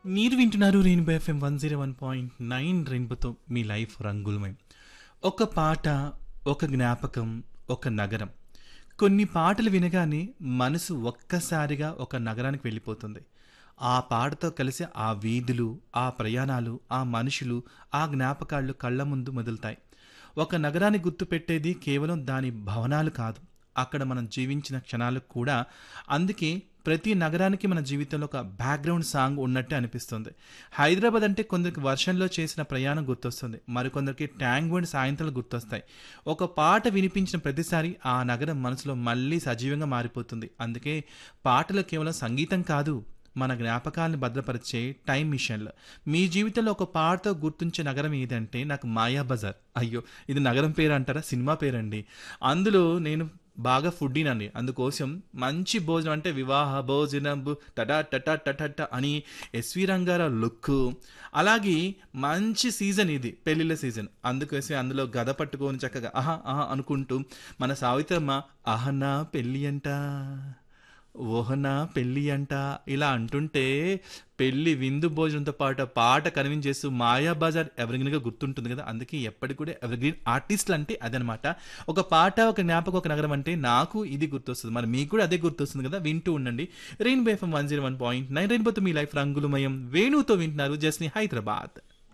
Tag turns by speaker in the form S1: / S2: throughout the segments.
S1: మీరు వింటున్నారు Rainbow FM one zero one point nine రెయిన్బోతో మీ లైఫ్ రంగులమయం ఒక పాట ఒక జ్ఞాపకం ఒక నగరం కొన్ని పాటలు వినగానే మనసు ఒక్కసారిగా ఒక నగరానికి వెళ్ళిపోతుంది ఆ పాటతో కలిసి ఆ వీధులు ఆ ప్రయాణాలు ఆ మనుషులు ఆ జ్ఞాపకాలు కళ్ళ ముందు మొదలుతాయి ఒక నగరాన్ని గుర్తుపెట్టేది కేవలం దాని భవనాలు కాదు అక్కడ మనం జీవించిన క్షణాలు కూడా అందుకే ప్రతి నగరానికి మన జీవితంలో ఒక బ్యాక్గ్రౌండ్ సాంగ్ ఉన్నట్టే అనిపిస్తుంది హైదరాబాద్ అంటే కొందరికి వర్షంలో చేసిన ప్రయాణం గుర్తొస్తుంది మరికొందరికి ట్యాంక్ బండ్ సాయంత్రాలు గుర్తొస్తాయి ఒక పాట వినిపించిన ప్రతిసారి ఆ నగరం మనసులో మళ్ళీ సజీవంగా మారిపోతుంది అందుకే పాటలు కేవలం సంగీతం కాదు మన జ్ఞాపకాలను భద్రపరిచే టైం మిషన్లు మీ జీవితంలో ఒక పాటతో గుర్తుంచే నగరం ఏదంటే నాకు మాయా బజార్ అయ్యో ఇది నగరం పేరు అంటారా సినిమా పేరండి అందులో నేను బాగా ఫుడ్డీనండి అందుకోసం మంచి భోజనం అంటే వివాహ భోజనం టటా టటా టటట అని ఎస్వి రంగారావు లుక్ అలాగే మంచి సీజన్ ఇది పెళ్ళిళ్ళ సీజన్ అందుకోసం అందులో గద పట్టుకొని చక్కగా ఆహా ఆహా అనుకుంటూ మన సావిత్రమ్మ ఆహనా పెళ్ళి అంట ఓహనా పెళ్ళి అంట ఇలా అంటుంటే పెళ్లి విందు భోజనంతో పాటు పాట కనిపించేస్తూ మాయా బజార్ ఎవరిగ్రీన్గా గుర్తుంటుంది కదా అందుకే ఎప్పటికి కూడా ఎవరిగ్రీన్ ఆర్టిస్టులు అంటే అదనమాట ఒక పాట ఒక జ్ఞాపకం ఒక నగరం అంటే నాకు ఇది గుర్తొస్తుంది మరి మీకు కూడా అదే గుర్తొస్తుంది కదా వింటూ ఉండండి rain bow FM one zero one point nine రెయిన్బోతో మీ లైఫ్ రంగులమయం వేణుతో వింటున్నారు జస్ని హైదరాబాద్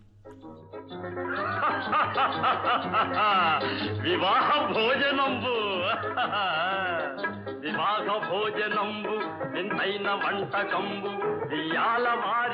S2: వివాహ భోజనంబు వివాహ భోజనంబు వింతైన వంటకంబు ఇయాల వారి